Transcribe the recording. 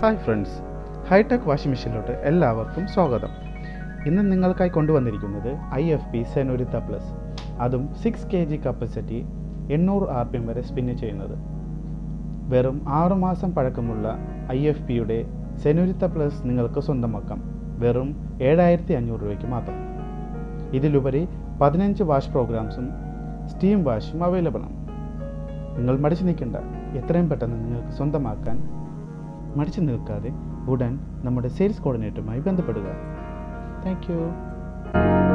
hi friends hi tech washing മെഷീനിലോട്ട് എല്ലാവർക്കും സ്വാഗതം ഇന്ന് നിങ്ങൾക്കായി കൊണ്ടുവന്നിരിക്കുന്നത് I F P Senorita plus അതും സിക്സ് കെ ജി കപ്പാസിറ്റി എണ്ണൂറ് ആർ പി എം വരെ സ്പിന്ന് ചെയ്യുന്നത് വെറും ആറുമാസം പഴക്കമുള്ള ഐ എഫ് പിയുടെ സെനോരിത്ത പ്ലസ് നിങ്ങൾക്ക് സ്വന്തമാക്കാം വെറും ഏഴായിരത്തി അഞ്ഞൂറ് രൂപയ്ക്ക് മാത്രം ഇതിലുപരി പതിനഞ്ച് വാഷ് പ്രോഗ്രാംസും സ്റ്റീം വാഷും അവൈലബിൾ ആണ് നിങ്ങൾ മടിച്ചു നിൽക്കേണ്ട എത്രയും പെട്ടെന്ന് നിങ്ങൾക്ക് സ്വന്തമാക്കാൻ മടിച്ചു നിൽക്കാതെ ഉടൻ നമ്മുടെ സെയിൽസ് കോർഡിനേറ്ററുമായി ബന്ധപ്പെടുക താങ്ക് യു